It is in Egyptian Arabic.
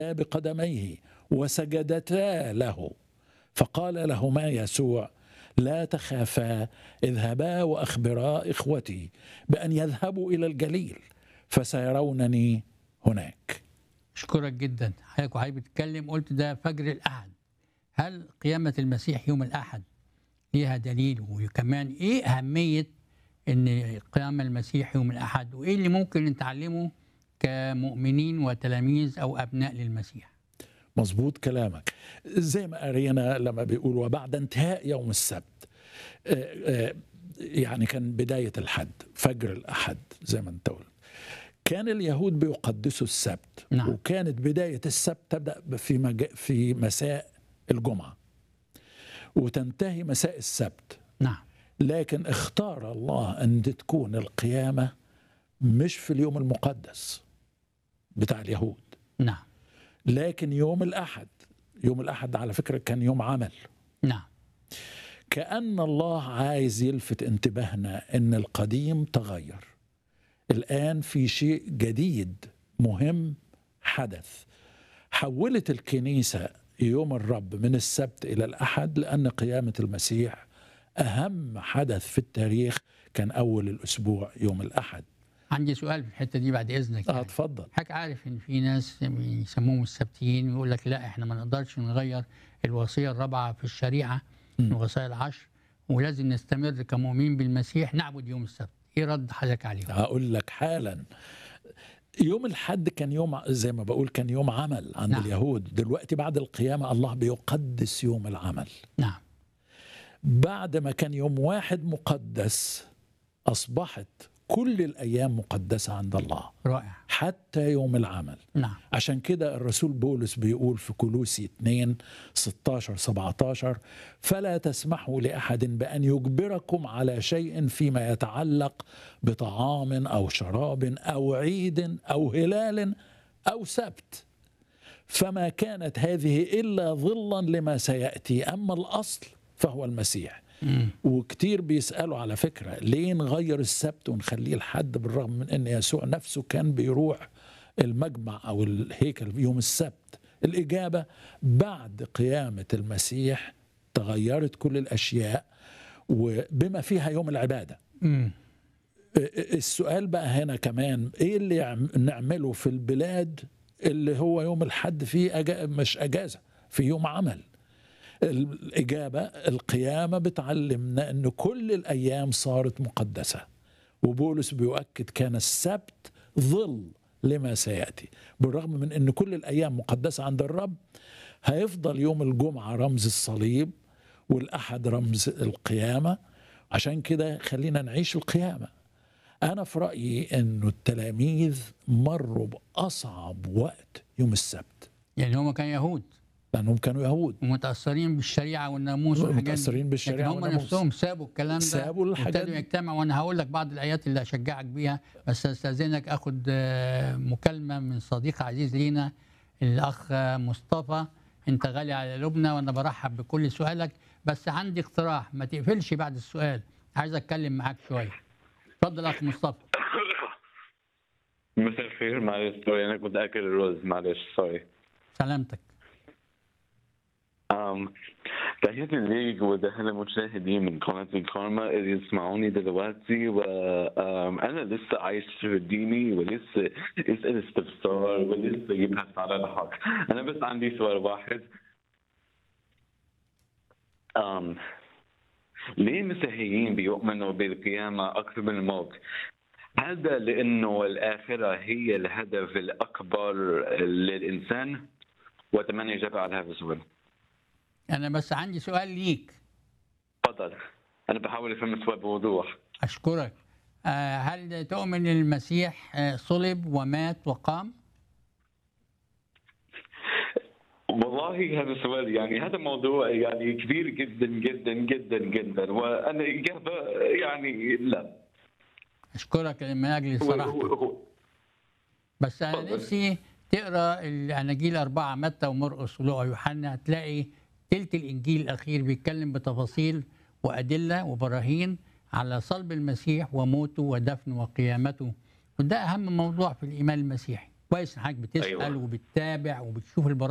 بقدميه وسجدتا له فقال لهما يسوع لا تخافا اذهبا واخبرا اخوتي بان يذهبوا الى الجليل فسيرونني هناك اشكرك جدا حضرتك وحضرتك بتتكلم قلت ده فجر الاحد هل قيامه المسيح يوم الاحد ليها دليل وكمان ايه اهميه ان قيام المسيح يوم الاحد وايه اللي ممكن نتعلمه كمؤمنين وتلاميذ او ابناء للمسيح مظبوط كلامك زي ما قرينا لما بيقول وبعد انتهاء يوم السبت آه، آه، يعني كان بداية الحد فجر الأحد زي ما انت قلت كان اليهود بيقدسوا السبت نعم. وكانت بداية السبت تبدأ في مج... في مساء الجمعة وتنتهي مساء السبت نعم لكن اختار الله أن تكون القيامة مش في اليوم المقدس بتاع اليهود نعم لكن يوم الأحد يوم الأحد على فكرة كان يوم عمل نعم كأن الله عايز يلفت انتباهنا ان القديم تغير الآن في شيء جديد مهم حدث حولت الكنيسة يوم الرب من السبت إلى الأحد لأن قيامة المسيح أهم حدث في التاريخ كان أول الأسبوع يوم الأحد عندي سؤال في الحته دي بعد اذنك آه يعني. اتفضل حضرتك عارف ان في ناس بيسموهم السبتيين ويقول لك لا احنا ما نقدرش نغير الوصيه الرابعه في الشريعه من الوصايا العشر ولازم نستمر كمؤمنين بالمسيح نعبد يوم السبت ايه رد حضرتك عليهم هقول لك حالا يوم الحد كان يوم زي ما بقول كان يوم عمل عند نعم. اليهود دلوقتي بعد القيامة الله بيقدس يوم العمل نعم بعد ما كان يوم واحد مقدس أصبحت كل الأيام مقدسة عند الله رائع حتى يوم العمل نعم عشان كده الرسول بولس بيقول في كلوسي 2 16 17 فلا تسمحوا لأحد بأن يجبركم على شيء فيما يتعلق بطعام أو شراب أو عيد أو هلال أو سبت فما كانت هذه إلا ظلا لما سيأتي أما الأصل فهو المسيح مم. وكتير بيسألوا على فكرة ليه نغير السبت ونخليه الحد بالرغم من أن يسوع نفسه كان بيروح المجمع أو الهيكل يوم السبت الإجابة بعد قيامة المسيح تغيرت كل الأشياء وبما فيها يوم العبادة مم. السؤال بقى هنا كمان ايه اللي يعم- نعمله في البلاد اللي هو يوم الحد فيه أجا مش اجازه في يوم عمل الاجابه القيامه بتعلمنا ان كل الايام صارت مقدسه وبولس بيؤكد كان السبت ظل لما سياتي بالرغم من ان كل الايام مقدسه عند الرب هيفضل يوم الجمعه رمز الصليب والاحد رمز القيامه عشان كده خلينا نعيش القيامه أنا في رأيي أنه التلاميذ مروا بأصعب وقت يوم السبت يعني هم كانوا يهود لأنهم كانوا يهود ومتاثرين بالشريعه والناموس والحاجات دي. متأثرين بالشريعة لكن هم والناموس. نفسهم سابوا الكلام ده سابوا الحاجات وابتدوا دي. يجتمعوا وانا هقول لك بعض الايات اللي اشجعك بيها بس استاذنك اخد آه، مكالمه من صديق عزيز لينا الاخ آه، مصطفى انت غالي على قلوبنا وانا برحب بكل سؤالك بس عندي اقتراح ما تقفلش بعد السؤال عايز اتكلم معاك شويه اتفضل اخ مصطفى مساء الخير معلش سوري انا كنت اكل الرز معلش سوري سلامتك أم تحياتي ليك ولأهل المشاهدين من قناة الكارما اللي يسمعوني دلوقتي وأنا لسه عايش في ديني ولسه اسأل استفسار ولسه يبحث على الحق أنا بس عندي سؤال واحد أم ليه المسيحيين بيؤمنوا بالقيامة أكثر من الموت؟ هذا لأنه الآخرة هي الهدف الأكبر للإنسان؟ وأتمنى إجابة على هذا السؤال. انا بس عندي سؤال ليك تفضل انا بحاول افهم السؤال بوضوح اشكرك آه، هل تؤمن المسيح آه، صلب ومات وقام والله هذا السؤال يعني هذا موضوع يعني كبير جدا جدا جدا جدا وانا اجابه يعني لا اشكرك من اجل هو صراحتك هو هو بس انا اتفضل. نفسي تقرا الاناجيل اربعه متى ومرقس ولوقا ويوحنا هتلاقي تلت الانجيل الاخير بيتكلم بتفاصيل وادله وبراهين على صلب المسيح وموته ودفنه وقيامته وده اهم موضوع في الايمان المسيحي كويس ان حضرتك بتسال أيوة. وبتتابع وبتشوف البرامج